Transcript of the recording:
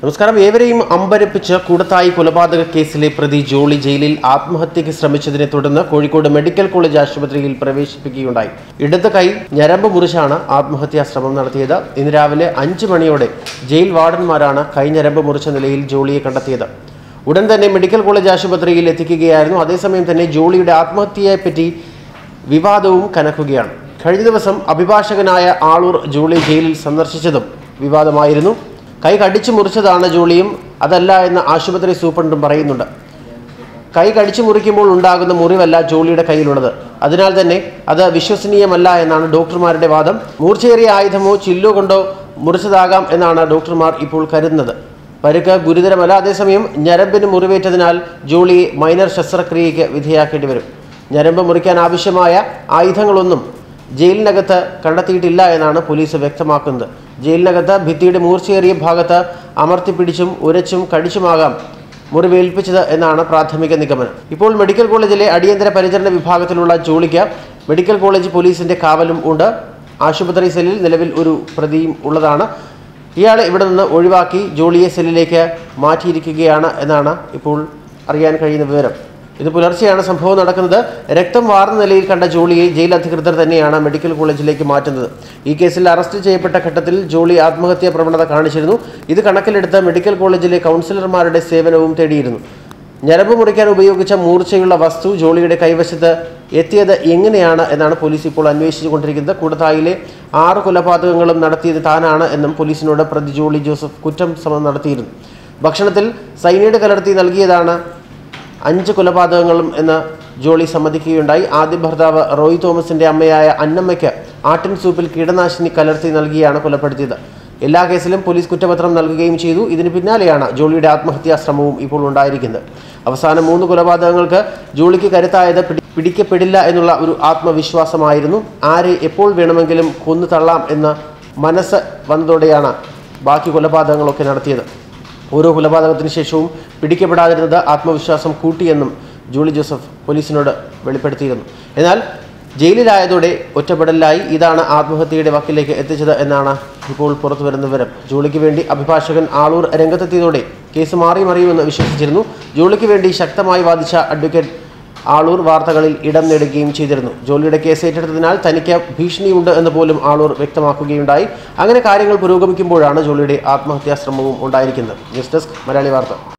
നമസ്കാരം ഏവരെയും അമ്പരപ്പിച്ച് കൂടത്തായി കൊലപാതക കേസിലെ പ്രതി ജോളി ജയിലിൽ ആത്മഹത്യയ്ക്ക് ശ്രമിച്ചതിനെ തുടർന്ന് കോഴിക്കോട് മെഡിക്കൽ കോളേജ് ആശുപത്രിയിൽ പ്രവേശിപ്പിക്കുകയുണ്ടായി ഇടത് കൈ ഞരമ്പ് മുറിച്ചാണ് ആത്മഹത്യാ ശ്രമം നടത്തിയത് ഇന്ന് രാവിലെ അഞ്ച് മണിയോടെ ജയിൽ വാർഡന്മാരാണ് കൈ ഞരമ്പ് മുറിച്ച നിലയിൽ ജോളിയെ കണ്ടെത്തിയത് ഉടൻ തന്നെ മെഡിക്കൽ കോളേജ് ആശുപത്രിയിൽ എത്തിക്കുകയായിരുന്നു അതേസമയം തന്നെ ജോളിയുടെ ആത്മഹത്യയെപ്പറ്റി വിവാദവും കനക്കുകയാണ് കഴിഞ്ഞ ദിവസം അഭിഭാഷകനായ ആളൂർ ജോളി ജയിലിൽ സന്ദർശിച്ചതും വിവാദമായിരുന്നു കൈ കടിച്ചു മുറിച്ചതാണ് ജോളിയും അതല്ല എന്ന് ആശുപത്രി സൂപ്രണ്ടും പറയുന്നുണ്ട് കൈ കടിച്ചു മുറിക്കുമ്പോൾ ഉണ്ടാകുന്ന മുറിവല്ല ജോളിയുടെ കയ്യിലുള്ളത് അതിനാൽ തന്നെ അത് വിശ്വസനീയമല്ല എന്നാണ് ഡോക്ടർമാരുടെ വാദം മൂർച്ചയേറിയ ആയുധമോ ചില്ലോ കൊണ്ടോ മുറിച്ചതാകാം എന്നാണ് ഡോക്ടർമാർ ഇപ്പോൾ കരുതുന്നത് പരുക്ക് ഗുരുതരമല്ല അതേസമയം ഞരമ്പിന് മുറിവേറ്റതിനാൽ ജോളിയെ മൈനർ ശസ്ത്രക്രിയയ്ക്ക് വിധേയാക്കേണ്ടി വരും ഞരമ്പ് മുറിക്കാൻ ആവശ്യമായ ആയുധങ്ങളൊന്നും ജയിലിനകത്ത് കണ്ടെത്തിയിട്ടില്ല എന്നാണ് പോലീസ് വ്യക്തമാക്കുന്നത് ജയിലിനകത്ത് ഭിത്തിയുടെ മൂർച്ചയേറിയ ഭാഗത്ത് അമർത്തിപ്പിടിച്ചും ഉരച്ചും കടിച്ചുമാകാം മുറിവേൽപ്പിച്ചത് എന്നാണ് പ്രാഥമിക നിഗമനം ഇപ്പോൾ മെഡിക്കൽ കോളേജിലെ അടിയന്തര പരിചരണ വിഭാഗത്തിലുള്ള ജോളിക്ക് മെഡിക്കൽ കോളേജ് പോലീസിന്റെ കാവലും ഉണ്ട് ആശുപത്രി സെല്ലിൽ നിലവിൽ ഒരു പ്രതിയും ഉള്ളതാണ് ഇയാളെ ഇവിടെ നിന്ന് ഒഴിവാക്കി ജോളിയെ സെല്ലിലേക്ക് മാറ്റിയിരിക്കുകയാണ് എന്നാണ് ഇപ്പോൾ അറിയാൻ കഴിയുന്ന വിവരം ഇത് പുലർച്ചെയാണ് സംഭവം നടക്കുന്നത് രക്തം വാർന്ന നിലയിൽ കണ്ട ജോളിയെ ജയിൽ അധികൃതർ തന്നെയാണ് മെഡിക്കൽ കോളേജിലേക്ക് മാറ്റുന്നത് ഈ കേസിൽ അറസ്റ്റ് ചെയ്യപ്പെട്ട ഘട്ടത്തിൽ ജോളി ആത്മഹത്യാ പ്രവണത കാണിച്ചിരുന്നു ഇത് കണക്കിലെടുത്ത് മെഡിക്കൽ കോളേജിലെ കൗൺസിലർമാരുടെ സേവനവും തേടിയിരുന്നു ഞരമ്പ് മുറിക്കാൻ ഉപയോഗിച്ച മൂർച്ചയുള്ള വസ്തു ജോളിയുടെ കൈവശത്ത് എത്തിയത് എങ്ങനെയാണ് എന്നാണ് പോലീസ് ഇപ്പോൾ അന്വേഷിച്ചുകൊണ്ടിരിക്കുന്നത് കൂടത്തായിലെ ആറ് കൊലപാതകങ്ങളും നടത്തിയത് താനാണ് എന്നും പോലീസിനോട് പ്രതി ജോളി ജോസഫ് കുറ്റം സമം നടത്തിയിരുന്നു ഭക്ഷണത്തിൽ സൈനൈഡ് കലർത്തി നൽകിയതാണ് അഞ്ച് കൊലപാതകങ്ങളും എന്ന് ജോളി സമ്മതിക്കുകയുണ്ടായി ആദ്യ ഭർത്താവ് റോയ് തോമസിന്റെ അമ്മയായ അന്നമ്മയ്ക്ക് ആട്ടിൻ സൂപ്പിൽ കീടനാശിനി കലർത്തി നൽകിയാണ് കൊലപ്പെടുത്തിയത് എല്ലാ കേസിലും പോലീസ് കുറ്റപത്രം നൽകുകയും ചെയ്തു ഇതിന് പിന്നാലെയാണ് ജോളിയുടെ ആത്മഹത്യാ ശ്രമവും ഇപ്പോൾ ഉണ്ടായിരിക്കുന്നത് അവസാന മൂന്ന് കൊലപാതകങ്ങൾക്ക് ജോളിക്ക് കരുത്തായത് പിടി പിടിക്കപ്പെടില്ല എന്നുള്ള ഒരു ആത്മവിശ്വാസമായിരുന്നു ആരെ എപ്പോൾ വേണമെങ്കിലും കൊന്നു തള്ളാം എന്ന മനസ്സ് വന്നതോടെയാണ് ബാക്കി കൊലപാതകങ്ങളൊക്കെ നടത്തിയത് ഓരോ കൊലപാതകത്തിന് ശേഷവും പിടിക്കപ്പെടാതിരുന്നത് ആത്മവിശ്വാസം കൂട്ടിയെന്നും ജൂളി ജോസഫ് പോലീസിനോട് വെളിപ്പെടുത്തിയിരുന്നു എന്നാൽ ജയിലിലായതോടെ ഒറ്റപ്പെടലായി ഇതാണ് ആത്മഹത്യയുടെ വക്കിലേക്ക് എത്തിച്ചത് എന്നാണ് ഇപ്പോൾ പുറത്തു വരുന്ന വിവരം ജോളിക്ക് വേണ്ടി അഭിഭാഷകൻ ആളൂർ രംഗത്തെത്തിയതോടെ കേസ് മാറി മറിയുമെന്ന് വിശ്വസിച്ചിരുന്നു ജോളിക്ക് വേണ്ടി ശക്തമായി വാദിച്ച അഡ്വക്കേറ്റ് ആളൂർ വാർത്തകളിൽ ഇടം നേടുകയും ചെയ്തിരുന്നു ജോലിയുടെ കേസ് ഏറ്റെടുത്തതിനാൽ തനിക്ക് ഭീഷണിയുണ്ട് എന്ന് പോലും ആളൂർ വ്യക്തമാക്കുകയുണ്ടായി അങ്ങനെ കാര്യങ്ങൾ പുരോഗമിക്കുമ്പോഴാണ് ജോലിയുടെ ആത്മഹത്യാ ശ്രമവും ഉണ്ടായിരിക്കുന്നത് ന്യൂസ് ഡെസ്ക് മലയാളി വാർത്ത